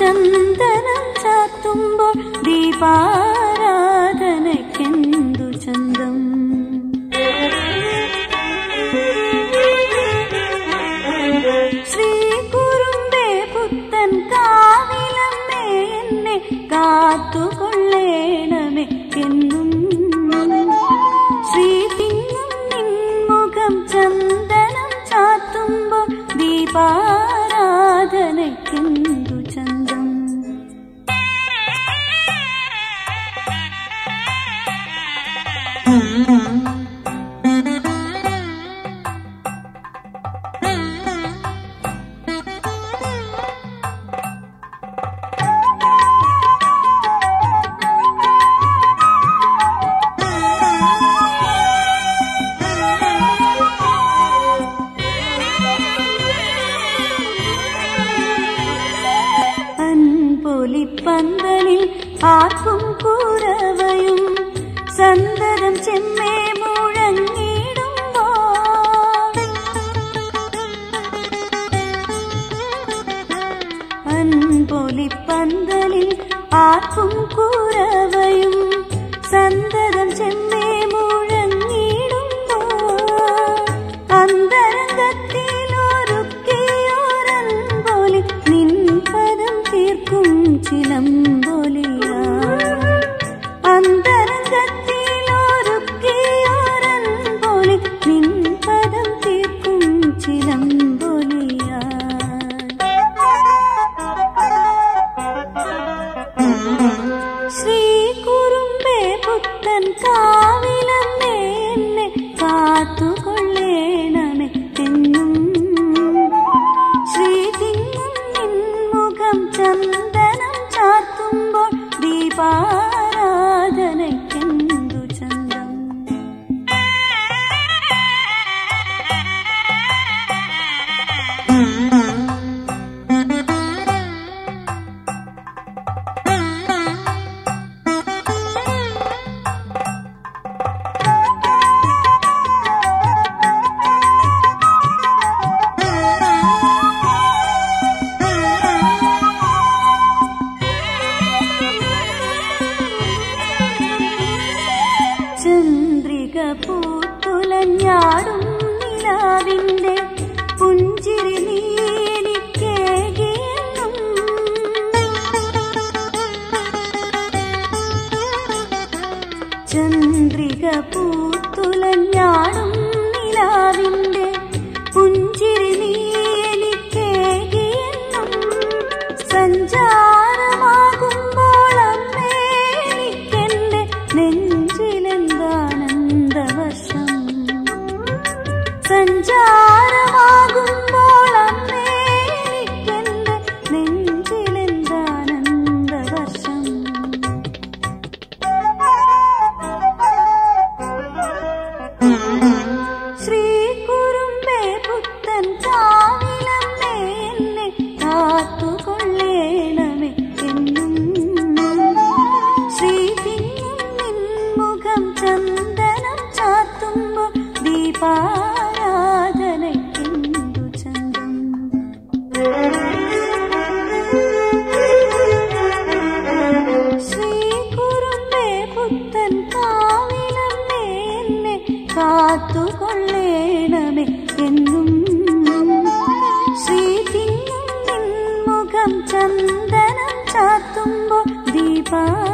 ചന്ദനം ചാത്തുമ്പോൾ ദീപാരാധനയ്ക്കെന്തു ചന്തം ശ്രീ കുറുമ്പേ പുത്തൻ കാവിലമ്മേ എന്നെ കാത്തുകൊള്ളേണമേ എന്നും ശ്രീ തിങ്ങും നിൻമുഖം ചന്ദനം ചാത്തുമ്പോൾ ദീപാരാധനയ്ക്കെന്തു ചന്തം അൻപൊലിപ്പന്തലിൽ ആർക്കും കൂറവയും സന്തതം ചെമ്മേ മുഴങ്ങിടുമ്പോ അൻപൊലിപ്പന്തലിൽ ആർക്കും കൂറവയും സന്തതം ചെമ്മേ മുഴങ്ങിടുമ്പോ അന്തരംഗത്തിലൊരുക്കിയോരൻപോലി നിൻ പദം തീർക്കും ചിലമ്പൊലിയാ അന്തരംഗത്തിലൊരുക്കിയോരൻപോലി നിൻ പദം തീർക്കും ചിലമ്പൊലിയാ ശ്രീ കുറുമ്പേ പുത്തൻ കാവിലമ്മേ എന്നെ കാത്തുകൊള്ളേണമേ എന്നും ശ്രീ തിങ്ങും നിൻമുഖം ചന്ദനം ചാർത്തുമ്പോൾ ദീപാരാധനയ്ക്കെന്തു ചന്തം ചന്ദ്രിക പൂത്തുലഞ്ഞാടും നിലാവിന്റെ പുഞ്ചിരി നീനിക്കേകിയെന്നും ചന്ദ്രിക പൂത്തുലഞ്ഞാടും നിലാവിന്റെ പുഞ്ചിരി നീനിക്കേകിയെന്നും സഞ്ചാരമാകുമ്പോൾ അമ്മേ എനിക്കെന്റെ നെഞ്ചിലെന്താനന്ദവർഷം സഞ്ചാരമാകുമ്പോൾ അമ്മേ എനിക്കെന്റെ നെഞ്ചിലെന്താനന്ദവർഷം ശ്രീ കുറുമ്പേ പുത്തൻ കാവിലമ്മേ എന്നെ കാത്തുകൊള്ളേണമേ എന്നും ശ്രീ തിങ്ങും നിൻമുഖം ചന്ദനം ചാത്തുമ്പോൾ ദീപാരാധനയ്ക്കെന്തു ചന്തം ശ്രീ കുറുമ്പേ പുത്തൻ കാവിലമ്മേ എന്നെ കാത്തുകൊള്ളേണമേ എന്നും ശ്രീ തിങ്ങും നിൻമുഖം ചന്ദനം ചാത്തുമ്പോൾ ദീപാ